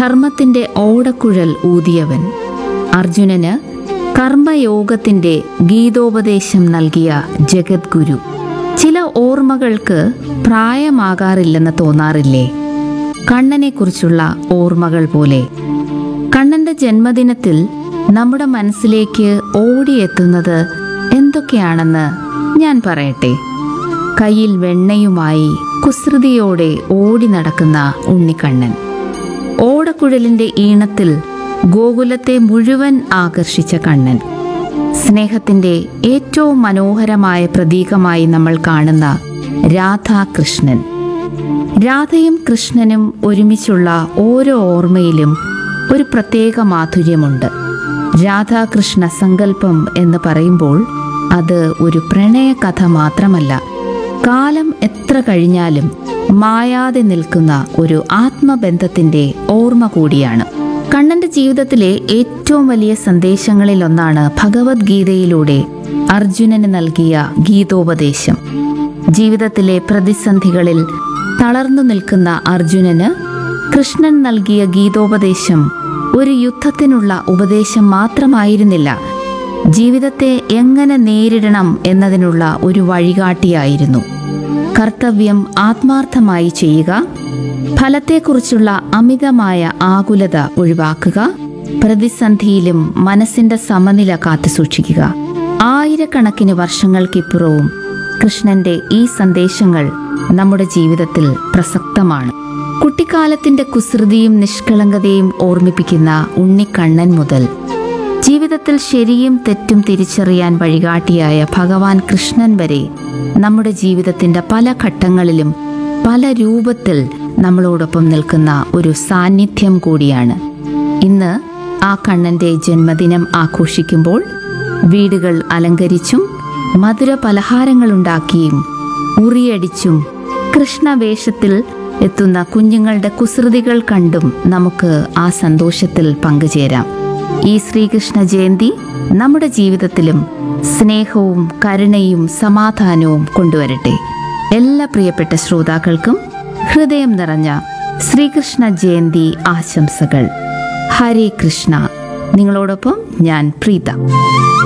ധർമ്മത്തിന്റെ ഓടക്കുഴൽ ഊതിയവൻ അർജുനന് കർമ്മയോഗത്തിന്റെ ഗീതോപദേശം നൽകിയ ജഗദ്ഗുരു ചില ഓർമ്മകൾക്ക് പ്രായമാകാറില്ലെന്ന് തോന്നാറില്ലേ കണ്ണനെക്കുറിച്ചുള്ള ഓർമ്മകൾ പോലെ കണ്ണന്റെ ജന്മദിനത്തിൽ നമ്മുടെ മനസ്സിലേക്ക് ഓടിയെത്തുന്നത് എന്തൊക്കെയാണെന്ന് ഞാൻ പറയട്ടെ കയ്യിൽ വെണ്ണയുമായി കുസൃതിയോടെ ഓടി നടക്കുന്ന ഉണ്ണിക്കണ്ണൻ ഓടക്കുഴലിന്റെ ഈണത്തിൽ ഗോകുലത്തെ മുഴുവൻ ആകർഷിച്ച കണ്ണൻ സ്നേഹത്തിന്റെ ഏറ്റവും മനോഹരമായ പ്രതീകമായി നമ്മൾ കാണുന്ന രാധാകൃഷ്ണൻ രാധയും കൃഷ്ണനും ഒരുമിച്ചുള്ള ഓരോ ഓർമ്മയിലും ഒരു പ്രത്യേക മാധുര്യമുണ്ട് രാധാകൃഷ്ണ സങ്കല്പം എന്ന് പറയുമ്പോൾ അത് ഒരു പ്രണയ കഥ മാത്രമല്ല കാലം എത്ര കഴിഞ്ഞാലും മായാതെ നിൽക്കുന്ന ഒരു ആത്മബന്ധത്തിന്റെ ഓർമ്മ കൂടിയാണ് കണ്ണന്റെ ജീവിതത്തിലെ ഏറ്റവും വലിയ സന്ദേശങ്ങളിലൊന്നാണ് ഭഗവത്ഗീതയിലൂടെ അർജുനന് നൽകിയ ഗീതോപദേശം ജീവിതത്തിലെ പ്രതിസന്ധികളിൽ തളർന്നു നിൽക്കുന്ന അർജുനന് കൃഷ്ണൻ നൽകിയ ഗീതോപദേശം ഒരു യുദ്ധത്തിനുള്ള ഉപദേശം മാത്രമായിരുന്നില്ല ജീവിതത്തെ എങ്ങനെ നേരിടണം എന്നതിനുള്ള ഒരു വഴികാട്ടിയായിരുന്നു കർത്തവ്യം ആത്മാർത്ഥമായി ചെയ്യുക ഫലത്തെക്കുറിച്ചുള്ള അമിതമായ ആകുലത ഒഴിവാക്കുക പ്രതിസന്ധിയിലും മനസ്സിന്റെ സമനില കാത്തുസൂക്ഷിക്കുക ആയിരക്കണക്കിന് വർഷങ്ങൾക്കിപ്പുറവും കൃഷ്ണന്റെ ഈ സന്ദേശങ്ങൾ നമ്മുടെ ജീവിതത്തിൽ പ്രസക്തമാണ് കുട്ടിക്കാലത്തിന്റെ കുസൃതിയും നിഷ്കളങ്കതയും ഓർമ്മിപ്പിക്കുന്ന ഉണ്ണിക്കണ്ണൻ മുതൽ ജീവിതത്തിൽ ശരിയും തെറ്റും തിരിച്ചറിയാൻ വഴികാട്ടിയായ ഭഗവാൻ കൃഷ്ണൻ വരെ നമ്മുടെ ജീവിതത്തിന്റെ പല ഘട്ടങ്ങളിലും പല രൂപത്തിൽ നമ്മളോടൊപ്പം നിൽക്കുന്ന ഒരു സാന്നിധ്യം കൂടിയാണ് ഇന്ന് ആ കണ്ണന്റെ ജന്മദിനം ആഘോഷിക്കുമ്പോൾ വീടുകൾ അലങ്കരിച്ചും മധുര പലഹാരങ്ങളുണ്ടാക്കിയും ഉറിയടിച്ചും കൃഷ്ണവേഷത്തിൽ എത്തുന്ന കുഞ്ഞുങ്ങളുടെ കുസൃതികൾ കണ്ടും നമുക്ക് ആ സന്തോഷത്തിൽ പങ്കുചേരാം ഈ ശ്രീകൃഷ്ണ ജയന്തി നമ്മുടെ ജീവിതത്തിലും സ്നേഹവും കരുണയും സമാധാനവും കൊണ്ടുവരട്ടെ എല്ലാ പ്രിയപ്പെട്ട ശ്രോതാക്കൾക്കും ഹൃദയം നിറഞ്ഞ ശ്രീകൃഷ്ണ ജയന്തി ആശംസകൾ ഹരേ കൃഷ്ണ നിങ്ങളോടൊപ്പം ഞാൻ പ്രീത